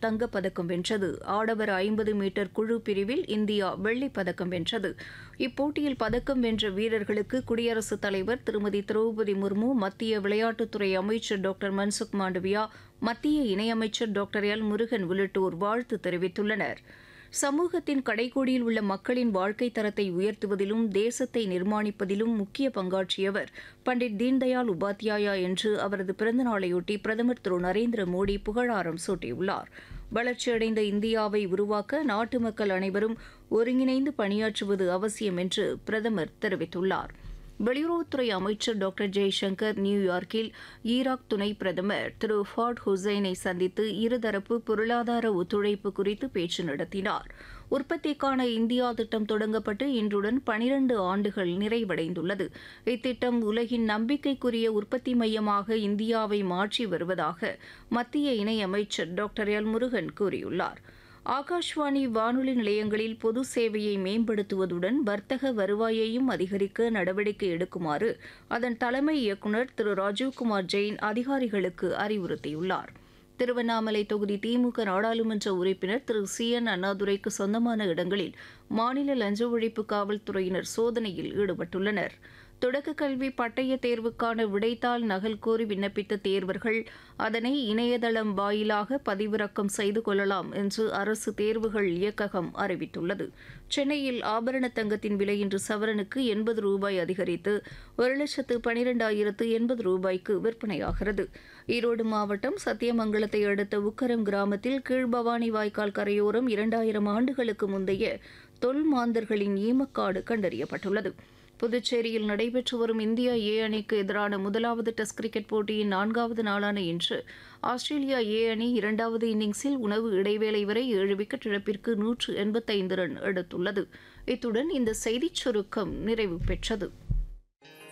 தங்கப்பதக்கம் வென்றது ஆடவர் ஐம்பது மீட்டர் குழு பிரிவில் இந்தியா வெள்ளிப் பதக்கம் வென்றது இப்போட்டியில் பதக்கம் வென்ற வீரர்களுக்கு குடியரசுத் தலைவர் திருமதி திரௌபதி முர்மு மத்திய விளையாட்டுத்துறை அமைச்சர் டாக்டர் மன்சுக் மாண்டவியா மத்திய இணையமைச்சர் டாக்டர் எல் முருகன் உள்ளிட்டோர் வாழ்த்து தெரிவித்துள்ளனர் சமூகத்தின் கடைக்கோடியில் உள்ள மக்களின் வாழ்க்கை தரத்தை உயர்த்துவதிலும் தேசத்தை நிர்மாணிப்பதிலும் முக்கிய பங்காற்றியவர் பண்டிட் தீன்தயாள் உபாத்யாயா என்று அவரது பிறந்தநாளையொட்டி பிரதமர் திரு நரேந்திர மோடி புகழாரம் சூட்டியுள்ளார் வளர்ச்சியடைந்த இந்தியாவை உருவாக்க நாட்டு மக்கள் அனைவரும் ஒருங்கிணைந்து பணியாற்றுவது அவசியம் என்று பிரதமர் தெரிவித்துள்ளார் வெளியுறவுத்துறை அமைச்சர் டாக்டர் ஜெய்சங்கர் நியூயார்க்கில் ஈராக் துணை பிரதமர் திரு ஃபாட் ஹுசைனை சந்தித்து இருதரப்பு பொருளாதார ஒத்துழைப்பு குறித்து பேச்சு நடத்தினார் உற்பத்திக்கான இந்தியா திட்டம் தொடங்கப்பட்டு இன்றுடன் பனிரண்டு ஆண்டுகள் நிறைவடைந்துள்ளது இத்திட்டம் உலகின் நம்பிக்கைக்குரிய உற்பத்தி மையமாக இந்தியாவை மாற்றி வருவதாக மத்திய இணையமைச்சர் டாக்டர் எல் முருகன் கூறியுள்ளார் ஆகாஷ்வாணி வானொலி நிலையங்களில் பொது சேவையை மேம்படுத்துவதுடன் வர்த்தக வருவாயையும் அதிகரிக்க நடவடிக்கை எடுக்குமாறு அதன் தலைமை இயக்குநர் திரு ராஜீவ்குமார் ஜெயின் அதிகாரிகளுக்கு அறிவுறுத்தியுள்ளார் திருவண்ணாமலை தொகுதி திமுக நாடாளுமன்ற உறுப்பினர் திரு சி என் அண்ணாதுரைக்கு சொந்தமான இடங்களில் மாநில லஞ்ச ஒழிப்பு காவல்துறையினர் சோதனையில் ஈடுபட்டுள்ளனர் தொடக்க கல்வி பட்டய தேர்வுக்கான விடைத்தாள் நகல் கோரி விண்ணப்பித்த தேர்வர்கள் அதனை இணையதளம் வாயிலாக பதிவிறக்கம் செய்து கொள்ளலாம் என்று அரசு தேர்வுகள் இயக்ககம் அறிவித்துள்ளது சென்னையில் ஆபரண தங்கத்தின் விலை இன்று சவரனுக்கு எண்பது ரூபாய் அதிகரித்து ஒரு லட்சத்து பனிரெண்டாயிரத்து எண்பது ரூபாய்க்கு விற்பனையாகிறது ஈரோடு மாவட்டம் சத்தியமங்கலத்தை அடுத்த உக்கரம் கிராமத்தில் கீழ்பவானி வாய்க்கால் கரையோரம் இரண்டாயிரம் ஆண்டுகளுக்கு முந்தைய தொல்மாந்தர்களின் ஈமக்காடு கண்டறியப்பட்டுள்ளது புதுச்சேரியில் நடைபெற்று வரும் இந்தியா ஏ அணிக்கு எதிரான முதலாவது டெஸ்ட் கிரிக்கெட் போட்டியின் நான்காவது நாளான இன்று ஆஸ்திரேலியா ஏ அணி இரண்டாவது இன்னிங்ஸில் உணவு இடைவேளை வரை ஏழு விக்கெட் இழப்பிற்கு நூற்று எண்பத்தைந்து ரன் எடுத்துள்ளது இத்துடன் இந்த செய்திச் சுருக்கம் நிறைவு பெற்றது